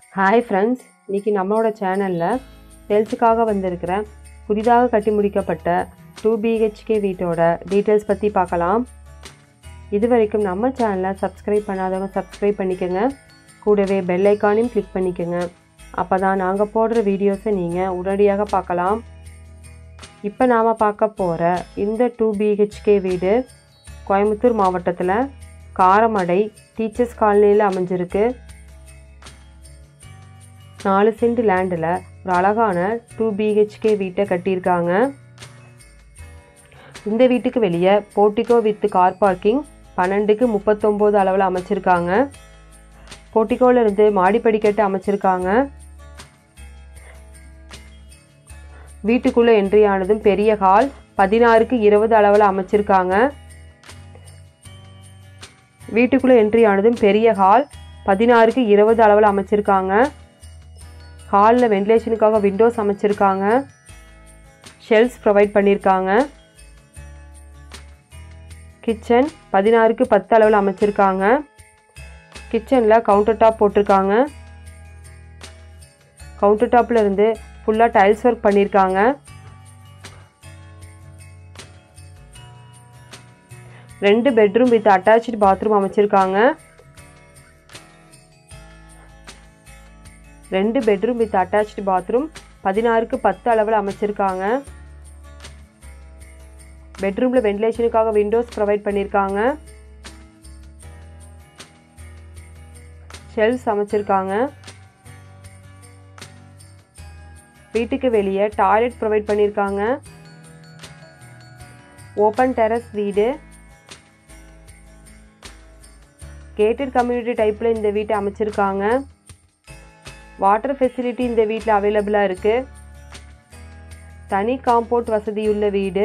hi friends இன்னைக்கு நம்மளோட சேனலில் சேல்ஸுக்காக வந்திருக்கிற புதிதாக கட்டி முடிக்கப்பட்ட டூ பிஹெச்கே வீட்டோட டீட்டெயில்ஸ் பற்றி பார்க்கலாம் இது வரைக்கும் நம்ம சேனலை சப்ஸ்கிரைப் பண்ணாதவங்க சப்ஸ்கிரைப் பண்ணிக்கோங்க கூடவே பெல் ஐக்கானையும் கிளிக் பண்ணிக்கோங்க அப்போ தான் நாங்கள் போடுற வீடியோஸை நீங்கள் உடனடியாக பார்க்கலாம் இப்போ நாம் பார்க்க போகிற இந்த டூ பிஹெச்கே வீடு கோயம்புத்தூர் மாவட்டத்தில் காரமடை டீச்சர்ஸ் காலனியில் அமைஞ்சிருக்கு நாலு சென்ட் லேண்டில் ஒரு அழகான டூ பிஹெச்கே வீட்டை கட்டியிருக்காங்க இந்த வீட்டுக்கு வெளியே போர்ட்டிகோ வித் கார் பார்க்கிங் பன்னெண்டுக்கு முப்பத்தொம்போது அளவில் அமைச்சிருக்காங்க போர்ட்டிகோவில் இருந்து மாடிப்படிக்கட்டு அமைச்சிருக்காங்க வீட்டுக்குள்ளே என்ட்ரி ஆனதும் பெரிய ஹால் பதினாறுக்கு இருபது அளவில் அமைச்சிருக்காங்க வீட்டுக்குள்ளே என்ட்ரி ஆனதும் பெரிய ஹால் பதினாறுக்கு இருபது அளவில் அமைச்சிருக்காங்க ஹாலில் வென்டிலேஷனுக்காக விண்டோஸ் அமைச்சிருக்காங்க ஷெல்ஃப்ஸ் ப்ரொவைட் பண்ணியிருக்காங்க கிச்சன் பதினாறுக்கு பத்து அளவில் அமைச்சிருக்காங்க கிச்சனில் கவுண்டர் டாப் போட்டிருக்காங்க கவுண்டர் டாப்பில் இருந்து ஃபுல்லாக டைல்ஸ் ஒர்க் பண்ணியிருக்காங்க ரெண்டு பெட்ரூம் வித் அட்டாச்சு பாத்ரூம் அமைச்சிருக்காங்க ரெண்டு பெட்ரூம் வித் அட்டாச்சு பாத்ரூம் பதினாறுக்கு பத்து அளவில் அமைச்சிருக்காங்க பெட்ரூமில் வென்டிலேஷனுக்காக விண்டோஸ் ப்ரொவைட் பண்ணியிருக்காங்க ஷெல்ஃப்ஸ் அமைச்சிருக்காங்க வீட்டுக்கு வெளியே டாய்லெட் ப்ரொவைட் பண்ணியிருக்காங்க ஓப்பன் டெரஸ் வீடு கேட்டட் கம்யூனிட்டி டைப்பில் இந்த வீட்டை அமைச்சிருக்காங்க வாட்டர் ஃபெசிலிட்டி இந்த வீட்டில் அவைலபிளாக இருக்குது தனி காம்பவுண்ட் வசதியுள்ள வீடு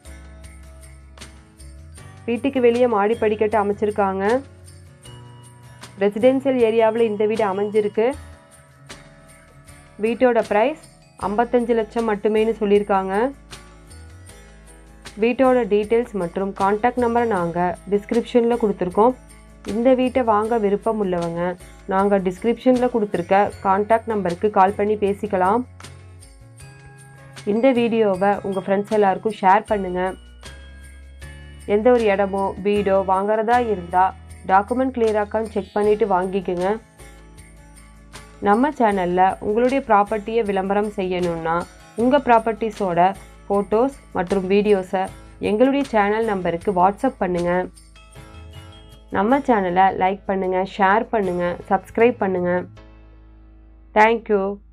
வீட்டுக்கு வெளியே மாடி படிக்கட்டு அமைச்சிருக்காங்க ரெசிடென்சியல் ஏரியாவில் இந்த வீடு அமைஞ்சிருக்கு வீட்டோட ப்ரைஸ் ஐம்பத்தஞ்சு லட்சம் மட்டுமேனு சொல்லியிருக்காங்க வீட்டோட டீட்டெயில்ஸ் மற்றும் காண்டாக்ட் நம்பரை நாங்கள் டிஸ்கிரிப்ஷனில் கொடுத்துருக்கோம் இந்த வீட்டை வாங்க விருப்பம் உள்ளவங்க நாங்கள் டிஸ்கிரிப்ஷனில் கொடுத்துருக்க காண்டாக்ட் நம்பருக்கு கால் பண்ணி பேசிக்கலாம் இந்த வீடியோவை உங்கள் ஃப்ரெண்ட்ஸ் எல்லாருக்கும் ஷேர் பண்ணுங்கள் எந்த ஒரு இடமோ வீடோ வாங்குறதா இருந்தால் டாக்குமெண்ட் கிளியராக்கான்னு செக் பண்ணிவிட்டு வாங்கிக்கோங்க நம்ம சேனலில் உங்களுடைய ப்ராப்பர்ட்டியை விளம்பரம் செய்யணுன்னா உங்கள் ப்ராப்பர்ட்டிஸோட ஃபோட்டோஸ் மற்றும் வீடியோஸை எங்களுடைய சேனல் நம்பருக்கு வாட்ஸ்அப் பண்ணுங்கள் நம்ம சேனலை லைக் பண்ணுங்கள் ஷேர் பண்ணுங்கள் சப்ஸ்கிரைப் பண்ணுங்கள் தேங்க்யூ